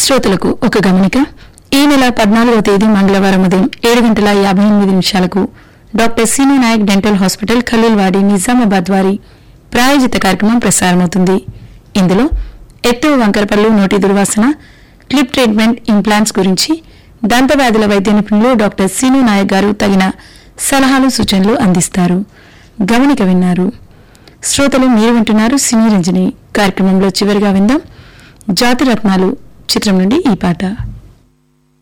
శ్రోతలకు ఒక గమనిక ఈ నెల పద్నాలుగవ తేదీ మంగళవారం ఉదయం ఏడు గంటల యాభై ఎనిమిది నిమిషాలకు doctor Seenu Nayak dental hospital Khaleelwadi Nizamabad వారి ప్రాయోజిత కార్యక్రమం ప్రసారమవుతుంది ఇందులో ఎత్తు వంకరపల్లు నోటి దుర్వాసన క్లిప్ ట్రీట్మెంట్ ఇంప్లాంట్స్ గురించి దంతవ్యాధుల వైద్య నిపుణులు డాక్టర్ సీను నాయక్ గారు తగిన సలహాలు సూచనలు అందిస్తారు గమనిక విన్నారు శ్రోతలు మీరు వింటున్నారు సినీ రంజని కార్యక్రమంలో చివరిగా విందాం జాతిరత్నాలు చిత్రం నుండి ఈ పాట